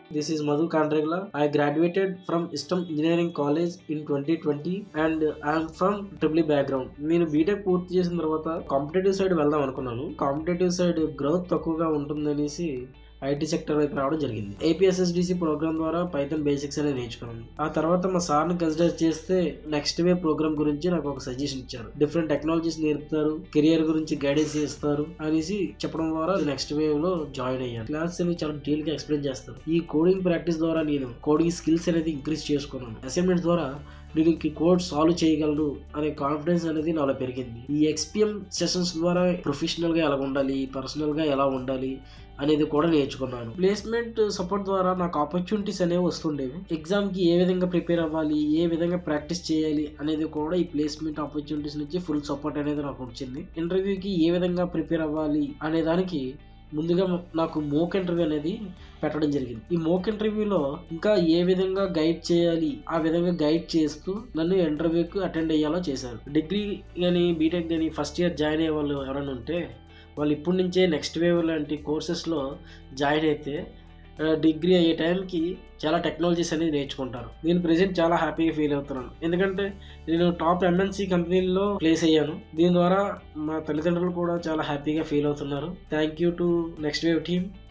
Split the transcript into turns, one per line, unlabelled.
this is Madhu Kandregula I graduated from ఇస్టమ్ engineering college in twenty twenty and I'm from triple background నేను BTech పూర్తి చేసిన తర్వాత competitive side వెళ్దాం అనుకున్నాను కాంపిటేటివ్ సైడ్ గ్రోత్ తక్కువగా ఉంటుందనేసి ఐటీ సెక్టర్ వైపు రావడం జరిగింది ఏపీఎస్ఎస్డిసి ప్రోగ్రామ్ ద్వారా పైథాన్ బేసిక్స్ అనేది నేర్చుకున్నాను ఆ తర్వాత మా సార్ని కన్సిడర్ చేస్తే నెక్స్ట్ వే ప్రోగ్రామ్ గురించి నాకు ఒక సజెషన్ ఇచ్చారు డిఫరెంట్ టెక్నాలజీస్ నేర్పుతారు కెరియర్ గురించి గైడెన్స్ చేస్తారు అనేసి చెప్పడం ద్వారా నెక్స్ట్ వేవ్ లో జాయిన్ అయ్యాను క్లాస్ అనేవి చాలా డీటెయిల్ గా ఎక్స్ప్లెయిన్ చేస్తారు ఈ కోడింగ్ ప్రాక్టీస్ ద్వారా నేను కోడింగ్ స్కిల్స్ అనేది ఇంక్రీజ్ చేసుకున్నాను అసైన్మెంట్స్ ద్వారా నేను ఈ కోడ్ సాల్వ్ చేయగలను అనే కాన్ఫిడెన్స్ అనేది నాలో పెరిగింది ఈ ఎక్స్పీఎం సెషన్స్ ద్వారా ప్రొఫెషనల్ గా ఎలా ఉండాలి పర్సనల్ గా ఎలా ఉండాలి అనేది కూడా నేర్చుకున్నాను ప్లేస్మెంట్ సపోర్ట్ ద్వారా నాకు ఆపర్చునిటీస్ అనేవి వస్తుండేవి ఎగ్జామ్ కి ఏ విధంగా ప్రిపేర్ అవ్వాలి ఏ విధంగా ప్రాక్టీస్ చేయాలి అనేది కూడా ఈ ప్లేస్మెంట్ ఆపర్చునిటీస్ నుంచి ఫుల్ సపోర్ట్ అనేది నాకు వచ్చింది ఇంటర్వ్యూకి ఏ విధంగా ప్రిపేర్ అవ్వాలి అనే దానికి ముందుగా నాకు మోక్ ఇంటర్వ్యూ అనేది పెట్టడం జరిగింది ఈ మోక్ ఇంటర్వ్యూలో ఇంకా ఏ విధంగా గైడ్ చేయాలి ఆ విధంగా గైడ్ చేస్తూ నన్ను ఇంటర్వ్యూకి అటెండ్ అయ్యేలా చేశారు డిగ్రీ కానీ బీటెక్ కానీ ఫస్ట్ ఇయర్ జాయిన్ అయ్యే వాళ్ళు ఎవరైనా ఉంటే వాళ్ళు ఇప్పటి నుంచే నెక్స్ట్ వేవ్ లాంటి కోర్సెస్లో జాయిన్ అయితే డిగ్రీ అయ్యే టైంకి చాలా టెక్నాలజీస్ అనేది నేర్చుకుంటారు నేను ప్రెసెంట్ చాలా హ్యాపీగా ఫీల్ అవుతున్నాను ఎందుకంటే నేను టాప్ ఎంఎన్సీ కంపెనీల్లో ప్లేస్ అయ్యాను దీని ద్వారా మా తల్లిదండ్రులు కూడా చాలా హ్యాపీగా ఫీల్ అవుతున్నారు thank you to next wave team